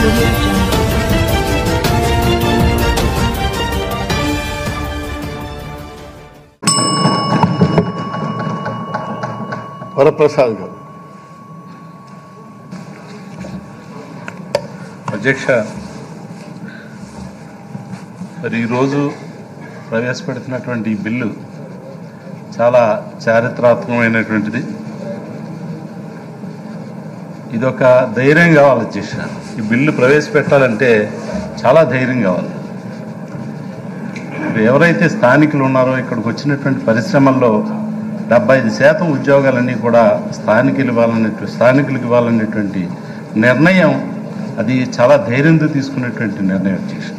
audio jungle. Varaprasad గారు అధ్యక్ష మరి ఈరోజు ప్రవేశపెడుతున్నటువంటి ఈ బిల్లు చాలా చారిత్రాత్మకమైనటువంటిది ఇదొక ధైర్యం కావాలి అధ్యక్ష ఈ బిల్లు ప్రవేశపెట్టాలంటే చాలా ధైర్యం కావాలి ఇప్పుడు ఎవరైతే స్థానికులు ఉన్నారో ఇక్కడికి వచ్చినటువంటి పరిశ్రమల్లో డెబ్బై ఐదు శాతం ఉద్యోగాలన్నీ కూడా స్థానికులు ఇవ్వాలనే స్థానికులకు ఇవ్వాలనేటువంటి నిర్ణయం అది చాలా ధైర్యంతో తీసుకున్నటువంటి నిర్ణయం అధ్యక్ష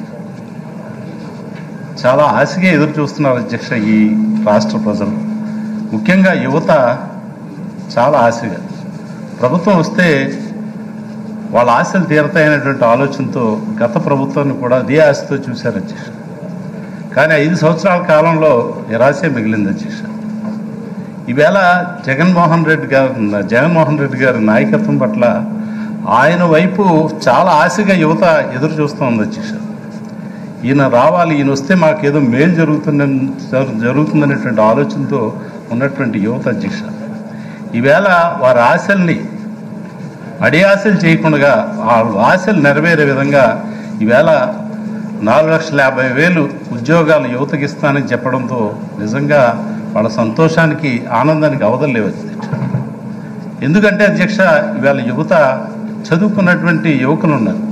చాలా ఆశగా ఎదురు చూస్తున్నారు అధ్యక్ష ఈ రాష్ట్ర ప్రజలు ముఖ్యంగా యువత చాలా ఆశగా ప్రభుత్వం వస్తే వాళ్ళ ఆశలు తీరతాయనేటువంటి ఆలోచనతో గత ప్రభుత్వాన్ని కూడా అదే ఆశతో చూశారు అధ్యక్ష కానీ ఐదు సంవత్సరాల కాలంలో నిరాశే మిగిలింది అధ్యక్ష ఈవేళ జగన్మోహన్ రెడ్డి గారు జగన్మోహన్ రెడ్డి గారి నాయకత్వం పట్ల ఆయన వైపు చాలా ఆశగా యువత ఎదురు చూస్తోంది అధ్యక్ష ఈయన రావాలి ఈయన వస్తే మాకేదో మేలు జరుగుతుందని జరుగుతుందనేటువంటి ఆలోచనతో ఉన్నటువంటి యువత అధ్యక్ష ఈవేళ వారి ఆశల్ని అడి ఆశలు చేయకుండా ఆ ఆశలు నెరవేరే విధంగా ఈవేళ నాలుగు లక్షల యాభై వేలు ఉద్యోగాలు యువతకి ఇస్తానని చెప్పడంతో నిజంగా వాళ్ళ సంతోషానికి ఆనందానికి అవధం లేవు అధ్యక్ష ఎందుకంటే అధ్యక్ష ఇవాళ యువత చదువుకున్నటువంటి యువకులు ఉన్నారు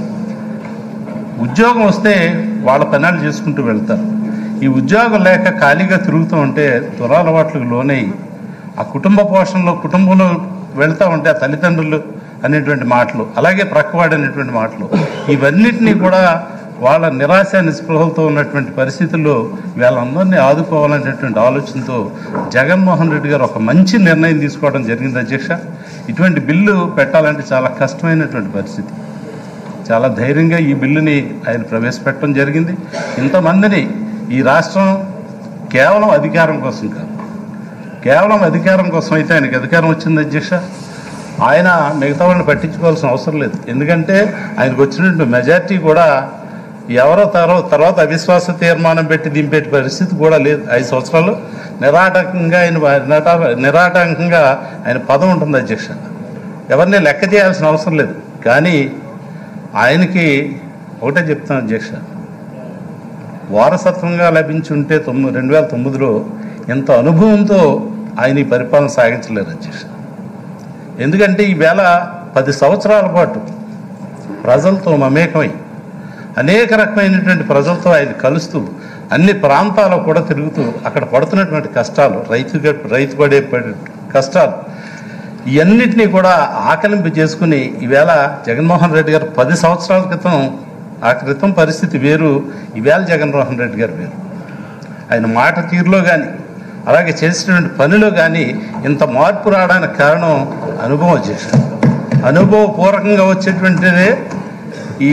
ఉద్యోగం వస్తే వాళ్ళ పనులు చేసుకుంటూ వెళ్తారు ఈ ఉద్యోగం లేక ఖాళీగా తిరుగుతూ ఉంటే దురాలవాట్లకు లోనై ఆ కుటుంబ పోషణలో కుటుంబంలో వెళ్తూ ఉంటే ఆ తల్లిదండ్రులు అనేటువంటి మాటలు అలాగే ప్రక్కవాడు అనేటువంటి మాటలు ఇవన్నిటినీ కూడా వాళ్ళ నిరాశ నిస్పృహలతో ఉన్నటువంటి పరిస్థితుల్లో వీళ్ళందరినీ ఆదుకోవాలనేటువంటి ఆలోచనతో జగన్మోహన్ రెడ్డి గారు ఒక మంచి నిర్ణయం తీసుకోవడం జరిగింది అధ్యక్ష ఇటువంటి బిల్లు పెట్టాలంటే చాలా కష్టమైనటువంటి పరిస్థితి చాలా ధైర్యంగా ఈ బిల్లుని ఆయన ప్రవేశపెట్టడం జరిగింది ఇంతమందిని ఈ రాష్ట్రం కేవలం అధికారం కోసం కాదు కేవలం అధికారం కోసం అయితే ఆయనకి అధికారం వచ్చింది అధ్యక్ష ఆయన మిగతా వాళ్ళని పట్టించుకోవాల్సిన అవసరం లేదు ఎందుకంటే ఆయనకు వచ్చినటువంటి మెజార్టీ కూడా ఎవరో తర్వాత తర్వాత అవిశ్వాస తీర్మానం పెట్టి దింపే పరిస్థితి కూడా లేదు ఐదు సంవత్సరాలు నిరాటకంగా ఆయన నిరాట- నిరాటంకంగా ఆయన పదం ఉంటుంది అధ్యక్ష ఎవరిని లెక్క చేయాల్సిన అవసరం లేదు కానీ ఆయనకి ఒకటే చెప్తాను అధ్యక్ష వారసత్వంగా లభించి ఉంటే తొమ్మిది రెండు వేల తొమ్మిదిలో ఎంత అనుభవంతో ఆయన ఈ పరిపాలన సాగించలేరు అధ్యక్ష ఎందుకంటే ఈవేళ పది సంవత్సరాల పాటు ప్రజలతో మమేకమై అనేక రకమైనటువంటి ప్రజలతో ఆయన కలుస్తూ అన్ని ప్రాంతాల్లో కూడా తిరుగుతూ అక్కడ పడుతున్నటువంటి కష్టాలు రైతు రైతు పడే పడే కష్టాలు ఇవన్నిటినీ కూడా ఆకలింపు చేసుకుని ఈవేళ జగన్మోహన్ రెడ్డి గారు పది సంవత్సరాల క్రితం ఆ క్రితం పరిస్థితి వేరు ఈవేళ జగన్మోహన్ రెడ్డి గారు వేరు ఆయన మాట తీరులో కానీ అలాగే చేసినటువంటి పనిలో కానీ ఇంత మార్పు రావడానికి కారణం అనుభవం చేశారు అనుభవపూర్వకంగా వచ్చేటువంటిదే ఈ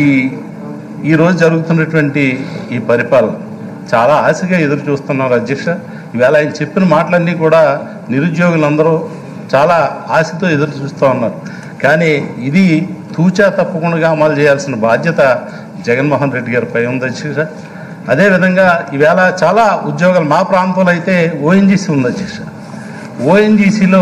ఈరోజు జరుగుతున్నటువంటి ఈ పరిపాలన చాలా ఆశగా ఎదురు చూస్తున్నారు అధ్యక్ష ఈవేళ ఆయన చెప్పిన మాటలన్నీ కూడా నిరుద్యోగులందరూ చాలా ఆశతో ఎదురు చూస్తూ ఉన్నారు కానీ ఇది తూచా తప్పకుండా అమలు చేయాల్సిన బాధ్యత జగన్మోహన్ రెడ్డి గారిపై ఉంది అధ్యక్ష అదేవిధంగా ఈవేళ చాలా ఉద్యోగాలు మా ప్రాంతంలో అయితే ఓఎన్జీసీ ఉంది అధ్యక్ష ఓఎన్జీసీలో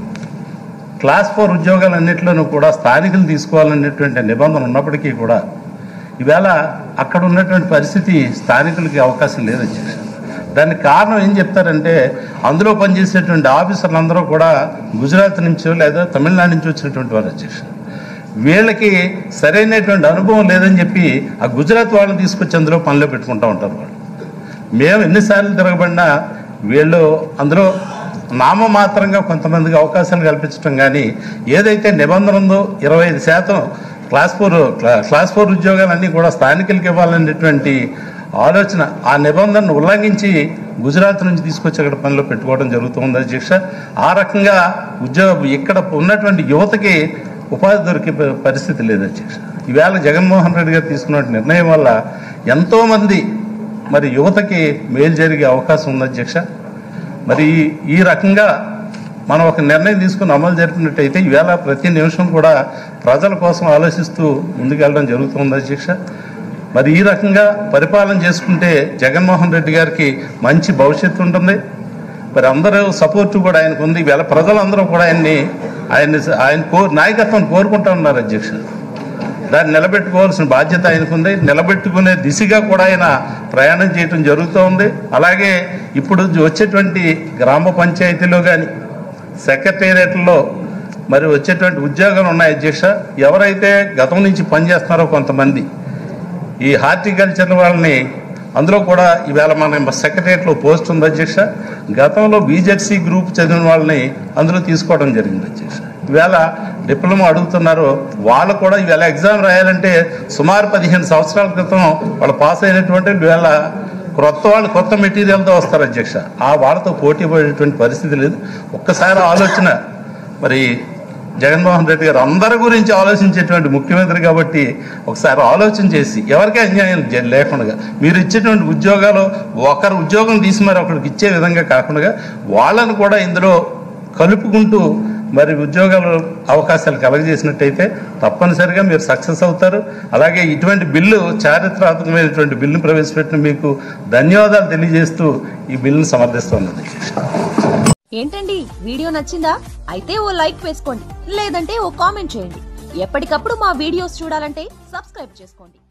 క్లాస్ ఫోర్ ఉద్యోగాలన్నింటిలోనూ కూడా స్థానికులు తీసుకోవాలనేటువంటి నిబంధన ఉన్నప్పటికీ కూడా ఈవేళ అక్కడ ఉన్నటువంటి పరిస్థితి స్థానికులకి అవకాశం లేదు అధ్యక్ష దానికి కారణం ఏం చెప్తారంటే అందులో పనిచేసేటువంటి ఆఫీసర్లందరూ కూడా గుజరాత్ నుంచో లేదా తమిళనాడు నుంచి వచ్చినటువంటి వారు అధ్యక్ష వీళ్ళకి సరైనటువంటి అనుభవం లేదని చెప్పి ఆ గుజరాత్ వాళ్ళని తీసుకొచ్చి అందులో పనిలో పెట్టుకుంటూ ఉంటారు వాళ్ళు మేము ఎన్నిసార్లు తిరగబడినా వీళ్ళు అందులో నామమాత్రంగా కొంతమందికి అవకాశాలు కల్పించడం కానీ ఏదైతే నిబంధన ఉందో ఇరవై ఐదు శాతం క్లాస్ ఫోర్ క్లా- క్లాస్ ఫోర్ ఉద్యోగాలన్నీ కూడా స్థానికులకి ఇవ్వాలనేటువంటి ఆలోచన ఆ నిబంధనను ఉల్లంఘించి గుజరాత్ నుంచి తీసుకొచ్చి అక్కడ పనిలో పెట్టుకోవడం జరుగుతుంది అధ్యక్ష ఆ రకంగా ఉద్యోగ ఇక్కడ ఉన్నటువంటి యువతకి ఉపాధి దొరికే ప- పరిస్థితి లేదు అధ్యక్ష ఈవేళ జగన్మోహన్ రెడ్డి గారు తీసుకున్న నిర్ణయం వల్ల ఎంతోమంది మరి యువతకి మేలు జరిగే అవకాశం ఉంది అధ్యక్ష మరి ఈ- ఈ రకంగా మనం ఒక నిర్ణయం తీసుకుని అమలు జరిపినట్టయితే ఈవేళ ప్రతి నిమిషం కూడా ప్రజల కోసం ఆలోచిస్తూ ముందుకెళ్ళడం జరుగుతుంది అధ్యక్ష మరి ఈ రకంగా పరిపాలన చేసుకుంటే జగన్మోహన్ రెడ్డి గారికి మంచి భవిష్యత్తు ఉంటుంది మరి అందరూ సపోర్ట్ కూడా ఆయనకు ఉంది ఈవేళ ప్రజలందరూ కూడా ఆయన్ని ఆయన్ని ఆయన కో నాయకత్వం కోరుకుంటా ఉన్నారు అధ్యక్ష దాన్ని నిలబెట్టుకోవాల్సిన బాధ్యత ఆయనకుంది నిలబెట్టుకునే దిశగా కూడా ఆయన ప్రయాణం చేయటం జరుగుతూ ఉంది అలాగే ఇప్పుడు వచ్చేటువంటి గ్రామ పంచాయతీలో కానీ సెక్రటేరియట్లో మరి వచ్చేటువంటి ఉద్యోగాలు ఉన్నాయి అధ్యక్ష ఎవరైతే గతం నుంచి పనిచేస్తున్నారో కొంతమంది ఈ హార్టికల్చర్ వాళ్ళని అందులో కూడా ఈవేళ మన సెక్రటరియట్లో పోస్ట్ ఉంది అధ్యక్ష గతంలో బీజెడ్సీ గ్రూప్ చదివిన వాళ్ళని అందులో తీసుకోవడం జరిగింది అధ్యక్ష ఈవేళ డిప్లొమా అడుగుతున్నారు వాళ్ళు కూడా ఈవేళ ఎగ్జామ్ రాయాలంటే సుమారు పదిహేను సంవత్సరాల క్రితం వాళ్ళు పాస్ అయినటువంటి ఈవేళ క్రొత్త వాళ్ళు కొత్త మెటీరియల్తో వస్తారు అధ్యక్ష ఆ వాళ్ళతో పోటీ పడేటువంటి పరిస్థితి లేదు ఒక్కసారి ఆలోచన మరి జగన్మోహన్ రెడ్డి గారు అందరి గురించి ఆలోచించేటువంటి ముఖ్యమంత్రి కాబట్టి ఒకసారి ఆలోచన చేసి ఎవరికీ అన్యాయం జ- లేకుండా మీరు ఇచ్చేటువంటి ఉద్యోగాలు ఒకరు ఉద్యోగం తీసి మరి ఒకరికి ఇచ్చే విధంగా కాకుండా వాళ్ళను కూడా ఇందులో కలుపుకుంటూ మరి ఉద్యోగాలు అవకాశాలు కలగజేసినట్టయితే తప్పనిసరిగా మీరు సక్సెస్ అవుతారు అలాగే ఇటువంటి బిల్లు చారిత్రాత్మకమైనటువంటి బిల్లు ప్రవేశపెట్టిన మీకు ధన్యవాదాలు తెలియజేస్తూ ఈ బిల్లును సమర్థిస్తున్నాను ఏంటండి వీడియో నచ్చిందా అయితే ఓ లైక్ వేసుకోండి లేదంటే ఓ కామెంట్ చేయండి ఎప్పటికప్పుడు మా వీడియోస్ చూడాలంటే సబ్స్క్రైబ్ చేసుకోండి